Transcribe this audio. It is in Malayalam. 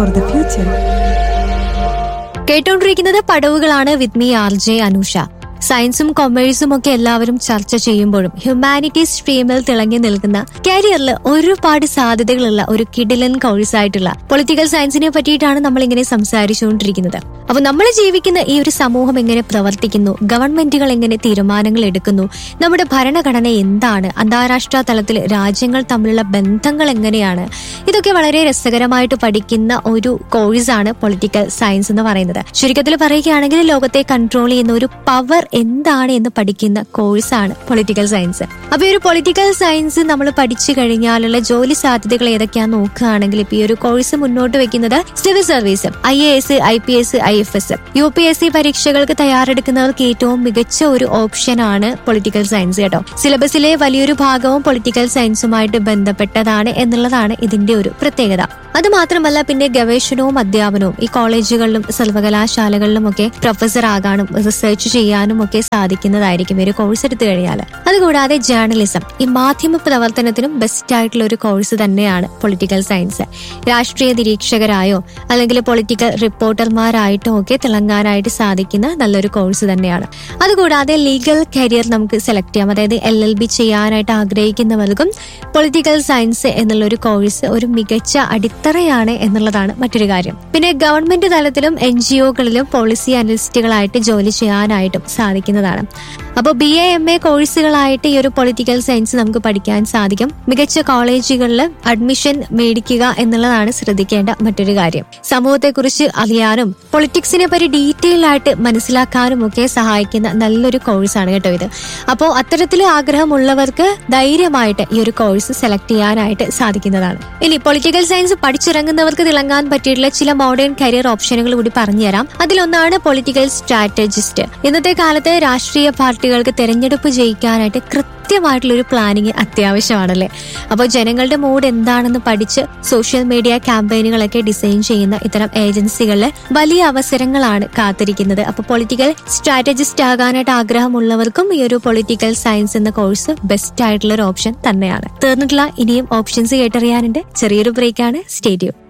for the future. കേട്ടോണ്ടിരിക്കുന്നത് പടവുകളാണ് with me R J Anusha സയൻസും കൊമേഴ്സും ഒക്കെ എല്ലാവരും ചർച്ച ചെയ്യുമ്പോഴും ഹ്യൂമാനിറ്റീസ് സ്ട്രീമിൽ തിളങ്ങി നിൽക്കുന്ന കരിയറിൽ ഒരുപാട് സാധ്യതകളുള്ള ഒരു കിഡിലൻ കോഴ്സ് ആയിട്ടുള്ള പൊളിറ്റിക്കൽ സയൻസിനെ പറ്റിയിട്ടാണ് നമ്മൾ ഇങ്ങനെ സംസാരിച്ചുകൊണ്ടിരിക്കുന്നത് അപ്പൊ നമ്മൾ ജീവിക്കുന്ന ഈ ഒരു സമൂഹം എങ്ങനെ പ്രവർത്തിക്കുന്നു ഗവൺമെന്റുകൾ എങ്ങനെ തീരുമാനങ്ങൾ എടുക്കുന്നു നമ്മുടെ ഭരണഘടന എന്താണ് അന്താരാഷ്ട്ര തലത്തിൽ രാജ്യങ്ങൾ തമ്മിലുള്ള ബന്ധങ്ങൾ എങ്ങനെയാണ് ഇതൊക്കെ വളരെ രസകരമായിട്ട് പഠിക്കുന്ന ഒരു കോഴ്സാണ് പൊളിറ്റിക്കൽ സയൻസ് എന്ന് പറയുന്നത് ചുരുക്കത്തിൽ പറയുകയാണെങ്കിൽ ലോകത്തെ കൺട്രോൾ ചെയ്യുന്ന ഒരു പവർ എന്താണ് എന്ന് പഠിക്കുന്ന കോഴ്സാണ് പൊളിറ്റിക്കൽ സയൻസ് അപ്പൊ ഈ ഒരു പൊളിറ്റിക്കൽ സയൻസ് നമ്മൾ പഠിച്ചു കഴിഞ്ഞാലുള്ള ജോലി സാധ്യതകൾ ഏതൊക്കെയാന്ന് നോക്കുകയാണെങ്കിൽ ഇപ്പൊ ഈ ഒരു കോഴ്സ് മുന്നോട്ട് വെക്കുന്നത് civil service I A S I P S I F S U P S C പരീക്ഷകൾക്ക് തയ്യാറെടുക്കുന്നവർക്ക് ഏറ്റവും മികച്ച ഒരു ഓപ്ഷനാണ് പൊളിറ്റിക്കൽ സയൻസ് കേട്ടോ സിലബസിലെ വലിയൊരു ഭാഗവും പൊളിറ്റിക്കൽ സയൻസുമായിട്ട് ബന്ധപ്പെട്ടതാണ് എന്നുള്ളതാണ് ഇതിന്റെ ഒരു പ്രത്യേകത അത് മാത്രമല്ല പിന്നെ ഗവേഷണവും അധ്യാപനവും ഈ കോളേജുകളിലും സർവകലാശാലകളിലും ഒക്കെ പ്രൊഫസർ ആകാനും റിസർച്ച് ചെയ്യാനും ഒക്കെ സാധിക്കുന്നതായിരിക്കും ഈ ഒരു കോഴ്സ് എടുത്തു കഴിഞ്ഞാൽ അതുകൂടാതെ ജേർണലിസം ഈ മാധ്യമ പ്രവർത്തനത്തിനും ബെസ്റ്റ് ആയിട്ടുള്ള ഒരു കോഴ്സ് തന്നെയാണ് പൊളിറ്റിക്കൽ സയൻസ് രാഷ്ട്രീയ നിരീക്ഷകരായോ അല്ലെങ്കിൽ പൊളിറ്റിക്കൽ റിപ്പോർട്ടർമാരായിട്ടോ ഒക്കെ തിളങ്ങാനായിട്ട് സാധിക്കുന്ന നല്ലൊരു കോഴ്സ് തന്നെയാണ് അതുകൂടാതെ ലീഗൽ കരിയർ നമുക്ക് സെലക്ട് ചെയ്യാം അതായത് എൽ എൽ ബി ചെയ്യാനായിട്ട് ആഗ്രഹിക്കുന്നവർക്കും പൊളിറ്റിക്കൽ സയൻസ് എന്നുള്ള ഒരു കോഴ്സ് ഒരു മികച്ച അടിത്തറയാണ് എന്നുള്ളതാണ് മറ്റൊരു കാര്യം പിന്നെ ഗവൺമെന്റ് തലത്തിലും എൻ ജി ഒകളിലും പോളിസി അനലിസ്റ്റുകളായിട്ട് ജോലി ചെയ്യാനായിട്ടും സാധിക്കുന്നതാണ് അപ്പോൾ ബി എ എം എ കോഴ്സുകളായിട്ട് ഈ ഒരു പൊളിറ്റിക്കൽ സയൻസ് നമുക്ക് പഠിക്കാൻ സാധിക്കും മികച്ച കോളേജുകളിൽ അഡ്മിഷൻ മേടിക്കുക എന്നുള്ളതാണ് ശ്രദ്ധിക്കേണ്ട മറ്റൊരു കാര്യം സമൂഹത്തെക്കുറിച്ച് അറിയാനും പൊളിറ്റിക്സിനെ പറ്റി ഡീറ്റെയിൽ ആയിട്ട് മനസ്സിലാക്കാനും ഒക്കെ സഹായിക്കുന്ന നല്ലൊരു കോഴ്സാണ് കേട്ടോ ഇത് അപ്പോൾ അത്തരത്തിൽ ആഗ്രഹമുള്ളവർക്ക് ധൈര്യമായിട്ട് ഈ ഒരു കോഴ്സ് സെലക്ട് ചെയ്യാനായിട്ട് സാധിക്കുന്നതാണ് ഇനി പൊളിറ്റിക്കൽ സയൻസ് പഠിച്ചിറങ്ങുന്നവർക്ക് തിളങ്ങാൻ പറ്റിയിട്ടുള്ള ചില മോഡേൺ കരിയർ ഓപ്ഷനുകൾ കൂടി പറഞ്ഞുതരാം അതിലൊന്നാണ് പൊളിറ്റിക്കൽ സ്ട്രാറ്റജിസ്റ്റ് ഇന്നത്തെ കാലത്ത് രാഷ്ട്രീയ പാർട്ടികൾക്ക് തെരഞ്ഞെടുപ്പ് ജയിക്കാനായിട്ട് കൃത്യമായിട്ടുള്ള ഒരു പ്ലാനിങ് അത്യാവശ്യമാണല്ലേ അപ്പോൾ ജനങ്ങളുടെ മൂഡ് എന്താണെന്ന് പഠിച്ച് സോഷ്യൽ മീഡിയ ക്യാമ്പയിനുകളൊക്കെ ഡിസൈൻ ചെയ്യുന്ന ഇത്തരം ഏജൻസികളിൽ വലിയ അവസരങ്ങളാണ് കാത്തിരിക്കുന്നത് അപ്പോൾ പൊളിറ്റിക്കൽ സ്ട്രാറ്റജിസ്റ്റ് ആകാനായിട്ട് ആഗ്രഹമുള്ളവർക്കും ഈ ഒരു പൊളിറ്റിക്കൽ സയൻസ് എന്ന കോഴ്സ് ബെസ്റ്റ് ആയിട്ടുള്ള ഒരു ഓപ്ഷൻ തന്നെയാണ് തീർന്നിട്ടുള്ള ഇനിയും ഓപ്ഷൻസ് കേട്ടറിയാനുണ്ട് ചെറിയൊരു ബ്രേക്കാണ് സ്റ്റേഡിയം